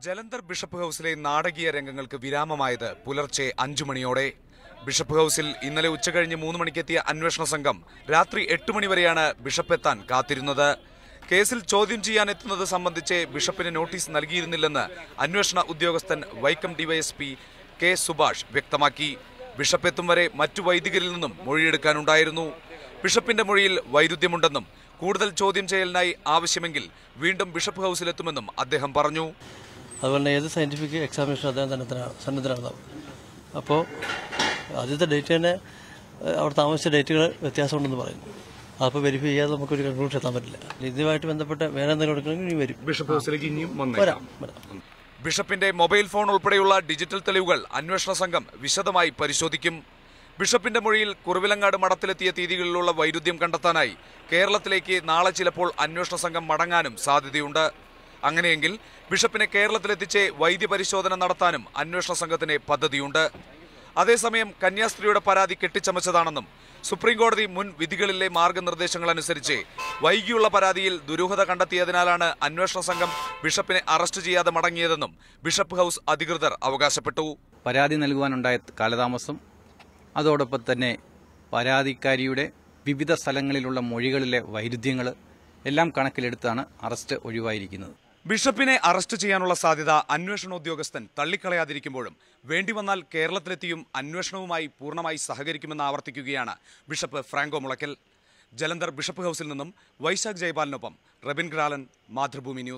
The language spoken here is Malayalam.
ജലന്ധർ ബിഷപ്പ് ഹൌസിലെ നാടകീയ രംഗങ്ങൾക്ക് വിരാമമായത് പുലർച്ചെ അഞ്ചു മണിയോടെ ബിഷപ്പ് ഹൌസിൽ ഇന്നലെ ഉച്ചകഴിഞ്ഞ് മൂന്ന് മണിക്കെത്തിയ അന്വേഷണ സംഘം രാത്രി എട്ട് മണിവരെയാണ് ബിഷപ്പ് എത്താൻ കാത്തിരുന്നത് കേസിൽ ചോദ്യം ചെയ്യാൻ എത്തുന്നത് സംബന്ധിച്ച് ബിഷപ്പിന് നോട്ടീസ് നൽകിയിരുന്നില്ലെന്ന് അന്വേഷണ ഉദ്യോഗസ്ഥൻ വൈക്കം ഡിവൈഎസ്പി കെ സുഭാഷ് വ്യക്തമാക്കി ബിഷപ്പ് എത്തും വരെ മറ്റു വൈദികരിൽ നിന്നും മൊഴിയെടുക്കാനുണ്ടായിരുന്നു ബിഷപ്പിന്റെ മൊഴിയിൽ വൈരുദ്ധ്യമുണ്ടെന്നും കൂടുതൽ ചോദ്യം ചെയ്യലിനായി ആവശ്യമെങ്കിൽ വീണ്ടും ബിഷപ്പ് ഹൌസിലെത്തുമെന്നും അദ്ദേഹം പറഞ്ഞു അതുപോലെ തന്നെ ഏത് സയൻറ്റിഫിക് എക്സാമിനേഷൻ അദ്ദേഹം തന്നെ സന്നദ്ധനാണ് അപ്പോൾ ആദ്യത്തെ ഡേറ്റ് തന്നെ ഏഹ്, അവിടെ താമസിച്ച ഡേറ്റുകൾ വ്യത്യാസമുണ്ടെന്ന് പറയുന്നു അപ്പോൾ വെരിഫൈ ചെയ്യാതെ നമുക്കൊരു കൺക്ലൂഷൻ എത്താൻ പറ്റില്ല ഇതുമായിട്ട് ബന്ധപ്പെട്ട വേറെ എന്തെങ്കിലും എടുക്കണമെങ്കിൽ ഇനി വരും ബിഷപ്പ് ഹൌസിലേക്ക് ഇനിയും വരാം വരാം ബിഷപ്പിന്റെ മൊബൈൽ ഫോൺ ഉൾപ്പെടെയുള്ള ഡിജിറ്റൽ തെളിവുകൾ അന്വേഷണ സംഘം വിശദമായി പരിശോധിക്കും ബിഷപ്പിന്റെ മൊഴിയിൽ കുറുവിലങ്ങാട് മഠത്തിലെത്തിയ തീയതികളിലുള്ള വൈരുദ്ധ്യം കണ്ടെത്താനായി കേരളത്തിലേക്ക് നാളെ ചിലപ്പോൾ അന്വേഷണ സംഘം മടങ്ങാനും സാധ്യതയുണ്ട് അങ്ങനെയെങ്കിൽ ബിഷപ്പിനെ കേരളത്തിലെത്തിച്ച് വൈദ്യപരിശോധന നടത്താനും അന്വേഷണ സംഘത്തിന് പദ്ധതിയുണ്ട് അതേസമയം കന്യാസ്ത്രീയുടെ പരാതി കെട്ടിച്ചമച്ചതാണെന്നും സുപ്രീം കോടതി മുൻ വിധികളിലെ മാർഗനിർദ്ദേശങ്ങൾ അനുസരിച്ച് വൈകിയുള്ള പരാതിയിൽ ദുരൂഹത കണ്ടെത്തിയതിനാലാണ് അന്വേഷണ സംഘം ബിഷപ്പിനെ അറസ്റ്റ് ചെയ്യാതെ മടങ്ങിയതെന്നും ബിഷപ്പ് ഹൌസ് അധികൃതർ അവകാശപ്പെട്ടു പരാതി നൽകുവാനുണ്ടായ കാലതാമസം അതോടൊപ്പം തന്നെ പരാതിക്കാരിയുടെ വിവിധ സ്ഥലങ്ങളിലുള്ള മൊഴികളിലെ വൈരുദ്ധ്യങ്ങൾ എല്ലാം കണക്കിലെടുത്താണ് അറസ്റ്റ് ഒഴിവായിരിക്കുന്നത് ബിഷപ്പിനെ അറസ്റ്റ് ചെയ്യാനുള്ള സാധ്യത അന്വേഷണ ഉദ്യോഗസ്ഥൻ തള്ളിക്കളയാതിരിക്കുമ്പോഴും വേണ്ടിവന്നാൽ കേരളത്തിലെത്തിയും അന്വേഷണവുമായി പൂർണ്ണമായി സഹകരിക്കുമെന്ന് ആവർത്തിക്കുകയാണ് ബിഷപ്പ് ഫ്രാങ്കോ മുളയ്ക്കൽ ജലന്ധർ ബിഷപ്പ് ഹൌസിൽ നിന്നും വൈശാഖ് ജയ്പാലിനൊപ്പം റബിൻ ഗ്രാലൻ മാതൃഭൂമി ന്യൂസ്